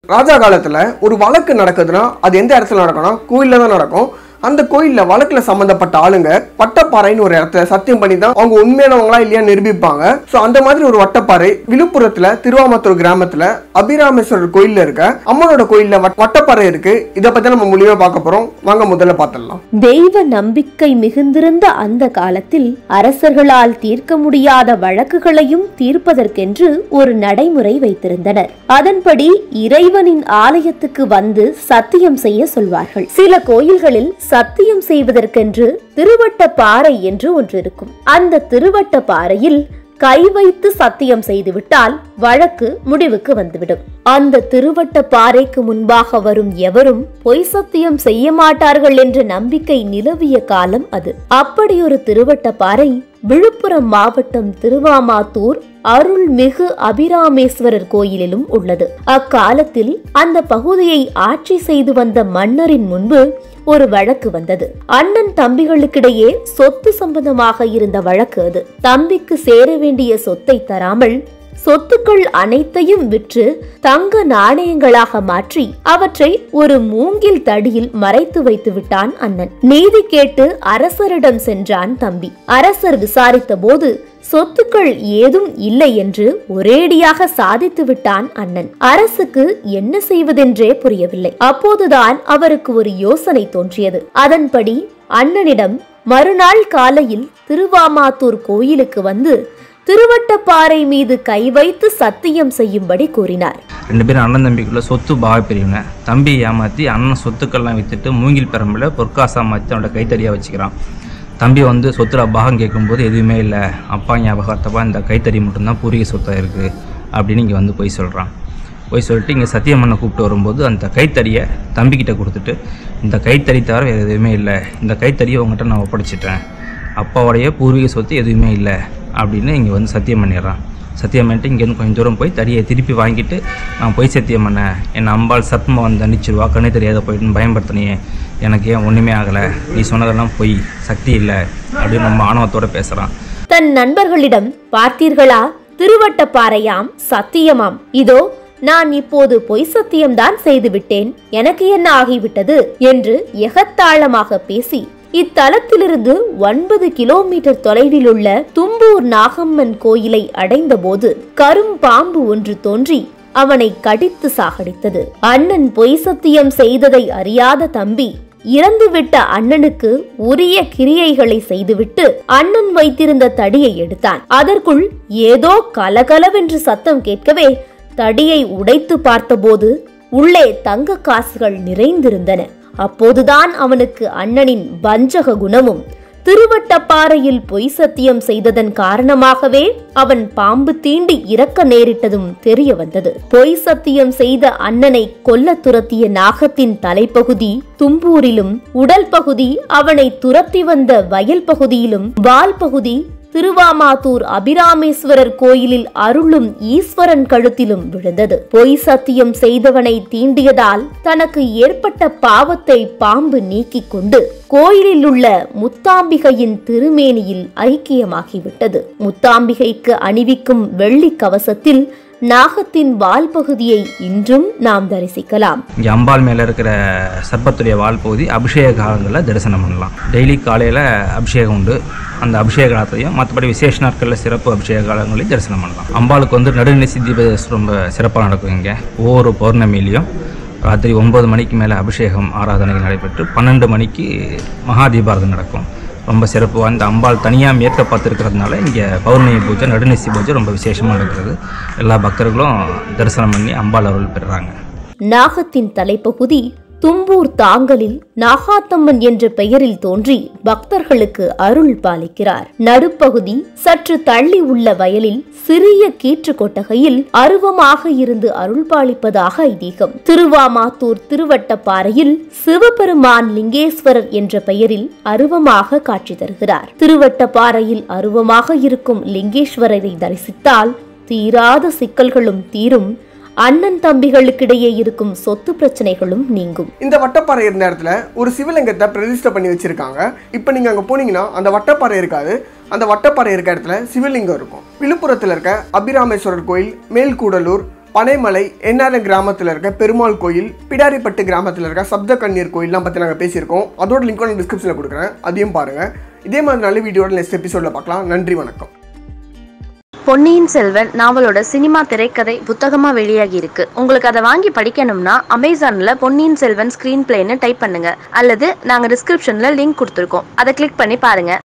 ராஜா காலத்துல ஒரு வழக்கு நடக்குதுன்னா அது எந்த இடத்துல நடக்கணும் கோயில்ல தான் நடக்கும் அந்த கோயில்ல வழக்குல சம்பந்தப்பட்ட ஆளுங்க வட்டப்பாறைன்னு ஒரு இடத்துல சத்தியம் பண்ணி தான் அவங்க உண்மையானவங்களா இல்லையா நிரூபிப்பாங்க சோ அந்த மாதிரி ஒரு வட்டப்பாறை விழுப்புரத்துல திருவாமத்தூர் கிராமத்துல அபிராமேஸ்வரர் கோயில்ல இருக்க அம்மனோட கோயில்ல வட்- வட்டப்பாறை இருக்கு இதை பத்தி நம்ம முழுமையா பார்க்க போறோம் வாங்க முதல்ல பார்த்துடலாம் தெய்வ நம்பிக்கை மிகுந்திருந்த அந்த காலத்தில் அரசர்களால் தீர்க்க முடியாத வழக்குகளையும் தீர்ப்பதற்கென்று ஒரு நடைமுறை வைத்திருந்தனர் அதன்படி இறைவனின் ஆலயத்துக்கு வந்து சத்தியம் செய்ய சொல்வார்கள் சில கோயில்களில் சத்தியம் செய்வதற்கென்று திருவட்ட பாறை என்று ஒன்று இருக்கும் அந்த திருவட்ட பாறையில் கை வைத்து சத்தியம் செய்துவிட்டால் வழக்கு முடிவுக்கு வந்துவிடும் அந்த திருவட்ட பாறைக்கு முன்பாக வரும் எவரும் பொய் சத்தியம் செய்ய மாட்டார்கள் என்ற நம்பிக்கை நிலவிய காலம் அது அப்படி ஒரு திருவட்ட பாறை விழுப்புரம் மாவட்டம் திருவாமாத்தூர் அருள்மிகு அபிராமேஸ்வரர் கோயிலிலும் உள்ளது அக்காலத்தில் அந்த பகுதியை ஆட்சி செய்து வந்த மன்னரின் முன்பு ஒரு வழக்கு வந்தது அண்ணன் தம்பிகளுக்கிடையே சொத்து சம்பந்தமாக இருந்த வழக்கு அது தம்பிக்கு சேர வேண்டிய சொத்தை தராமல் சொத்துக்கள் அனைத்தையும் விற்று தங்க நாணயங்களாக மாற்றி அவற்றை ஒரு மூங்கில் தடியில் மறைத்து வைத்து விட்டான் அண்ணன் நீதி கேட்டு அரசரிடம் சென்றான் தம்பி அரசர் விசாரித்த போது சொத்துக்கள் ஏதும் இல்லை என்று ஒரேடியாக சாதித்து விட்டான் அண்ணன் அரசுக்கு என்ன செய்வதென்றே புரியவில்லை அப்போதுதான் அவருக்கு ஒரு யோசனை தோன்றியது அதன்படி அண்ணனிடம் மறுநாள் காலையில் திருவாமாத்தூர் கோயிலுக்கு வந்து திருவட்டப்பாறை மீது கை வைத்து சத்தியம் செய்யும்படி கூறினார் ரெண்டு பேரும் அண்ணன் தம்பிக்குள்ள சொத்து பாக பிரிவினை தம்பி ஏமாற்றி அண்ணன் சொத்துக்கள்லாம் விற்றுட்டு மூங்கில் பெரம்பில் பொற்காசா மாற்றி அவனோட கைத்தறியாக வச்சுக்கிறான் தம்பி வந்து சொத்துல பாகம் கேட்கும்போது எதுவுமே இல்லை அப்பா ஞாபகார்த்தப்பா இந்த கைத்தறி மட்டும்தான் பூர்வீக சொத்தாக இருக்குது அப்படின்னு இங்கே வந்து போய் சொல்கிறான் போய் சொல்லிட்டு இங்கே சத்தியம்மனை கூப்பிட்டு வரும்போது அந்த கைத்தறியை தம்பிக்கிட்ட கொடுத்துட்டு இந்த கைத்தறி தவிர வேறு எதுவுமே இல்லை இந்த கைத்தறியை உங்கள்கிட்ட நான் ஒப்படைச்சிட்டேன் அப்பாவுடைய பூர்வீக சொத்து எதுவுமே இல்லை அப்படின்னு இங்கே வந்து சத்தியம் பண்ணிடுறான் சத்தியம் பண்ணிட்டு இங்கேருந்து கொஞ்சம் தூரம் போய் தடியை திருப்பி வாங்கிட்டு நான் போய் சத்தியம் பண்ணேன் என் அம்பாள் சத்மா வந்து தண்டிச்சிருவா கண்ணு தெரியாத போயிட்டு பயன்படுத்தினியே எனக்கு ஏன் ஒன்றுமே ஆகலை நீ சொன்னதெல்லாம் பொய் சக்தி இல்லை அப்படின்னு நம்ம ஆணவத்தோட பேசுகிறான் தன் நண்பர்களிடம் பார்த்தீர்களா திருவட்டப்பாறையாம் சத்தியமாம் இதோ நான் இப்போது பொய் சத்தியம்தான் செய்துவிட்டேன் எனக்கு என்ன ஆகிவிட்டது என்று எகத்தாளமாக பேசி இத்தலத்திலிருந்து ஒன்பது கிலோமீட்டர் தொலைவில் உள்ள தும்பூர் நாகம்மன் கோயிலை அடைந்தபோது கரும் பாம்பு ஒன்று தோன்றி அவனை கடித்து சாகடித்தது அண்ணன் பொய் சத்தியம் செய்ததை அறியாத தம்பி இறந்துவிட்ட அண்ணனுக்கு உரிய கிரியைகளை செய்துவிட்டு அண்ணன் வைத்திருந்த தடியை எடுத்தான் அதற்குள் ஏதோ கலகலவென்று சத்தம் கேட்கவே தடியை உடைத்து பார்த்தபோது உள்ளே தங்க காசுகள் நிறைந்திருந்தன அப்போதுதான் அவனுக்கு அண்ணனின் வஞ்சக குணமும் திருவட்டப்பாறையில் பொய் சத்தியம் செய்ததன் காரணமாகவே அவன் பாம்பு தீண்டி இறக்க நேரிட்டதும் தெரிய வந்தது பொய் சத்தியம் செய்த அண்ணனை கொல்ல துரத்திய நாகத்தின் தலைப்பகுதி தும்பூரிலும் உடல் பகுதி அவனை துரத்தி வந்த வயல் பகுதியிலும் வால் பகுதி திருவாமாத்தூர் அபிராமேஸ்வரர் கோயிலில் அருளும் ஈஸ்வரன் கழுத்திலும் விழுந்தது பொய் சத்தியம் செய்தவனை தீண்டியதால் தனக்கு ஏற்பட்ட பாவத்தை பாம்பு நீக்கிக் கொண்டு கோயிலில் உள்ள முத்தாம்பிகையின் திருமேனியில் ஐக்கியமாகிவிட்டது முத்தாம்பிகைக்கு அணிவிக்கும் வெள்ளி கவசத்தில் நாகத்தின் வால் பகுதியை இன்றும் நாம் தரிசிக்கலாம் இங்கே அம்பாள் மேலே இருக்கிற சர்ப்பத்துடைய வால் பகுதி அபிஷேக காலங்களில் தரிசனம் பண்ணலாம் டெய்லி காலையில் அபிஷேகம் உண்டு அந்த அபிஷேக காலத்தையும் மற்றபடி விசேஷ நாட்களில் சிறப்பு அபிஷேக காலங்களையும் தரிசனம் பண்ணலாம் அம்பாளுக்கு வந்து நடுநிசி தீப ரொம்ப சிறப்பாக நடக்கும் இங்கே ஒவ்வொரு பௌர்ணமியிலையும் ராத்திரி ஒன்பது மணிக்கு மேலே அபிஷேகம் ஆராதனைகள் நடைபெற்று பன்னெண்டு மணிக்கு மகா தீபாரதனை நடக்கும் ரொம்ப சிறப்பு வாய்ந்த அம்பாள் தனியாக மேற்க பார்த்துருக்கிறதுனால இங்கே பௌர்ணமி பூஜை நடுநிசி பூஜை ரொம்ப விசேஷமாக நடக்கிறது எல்லா பக்தர்களும் தரிசனம் பண்ணி அம்பாள் அருள் பெறுறாங்க நாகத்தின் தலைப்பகுதி தும்பூர் தாங்கலில் நாகாத்தம்மன் என்ற பெயரில் தோன்றி பக்தர்களுக்கு அருள் பாலிக்கிறார் நடுப்பகுதி சற்று தள்ளி உள்ள வயலில் சிறிய கீற்று கொட்டகையில் அருவமாக இருந்து அருள் பாலிப்பதாக ஐதீகம் திருவாமாத்தூர் திருவட்டப்பாறையில் சிவபெருமான் லிங்கேஸ்வரர் என்ற பெயரில் அருவமாக காட்சி தருகிறார் திருவட்டப்பாறையில் அருவமாக இருக்கும் லிங்கேஸ்வரரை தரிசித்தால் தீராத சிக்கல்களும் தீரும் அண்ணன் தம்பிகளுக்கிடையே இருக்கும் சொத்து பிரச்சனைகளும் நீங்கும் இந்த வட்டப்பாறை இருந்த இடத்துல ஒரு சிவலிங்கத்தை பிரதிஷ்டை பண்ணி வச்சிருக்காங்க இப்போ நீங்க அங்க போனீங்கன்னா அந்த வட்டப்பாறை இருக்காது அந்த வட்டப்பாறை இருக்க இடத்துல சிவலிங்கம் இருக்கும் விழுப்புரத்தில் இருக்க அபிராமேஸ்வரர் கோயில் மேல்கூடலூர் பனைமலை என்ஆர்என் கிராமத்தில் இருக்க பெருமாள் கோயில் பிடாரிப்பட்டு கிராமத்தில் இருக்க சப்த கண்ணீர் கோயில்லாம் பற்றி நாங்கள் பேசியிருக்கோம் அதோட லிங்க் நான் டிஸ்கிரிப்ஷனில் கொடுக்குறேன் அதையும் பாருங்கள் இதே மாதிரி நல்ல வீடியோட நெக்ஸ்ட் எபிசோடில் பார்க்கலாம் நன்றி வணக்கம் பொன்னியின் செல்வன் நாவலோட சினிமா திரைக்கதை புத்தகமா வெளியாகி இருக்கு உங்களுக்கு அதை வாங்கி படிக்கணும்னா அமேசான்ல பொன்னியின் செல்வன் ஸ்கிரீன் பிளேன்னு டைப் பண்ணுங்க அல்லது நாங்க டிஸ்கிரிப்ஷன்ல லிங்க் கொடுத்துருக்கோம் அதை கிளிக் பண்ணி பாருங்க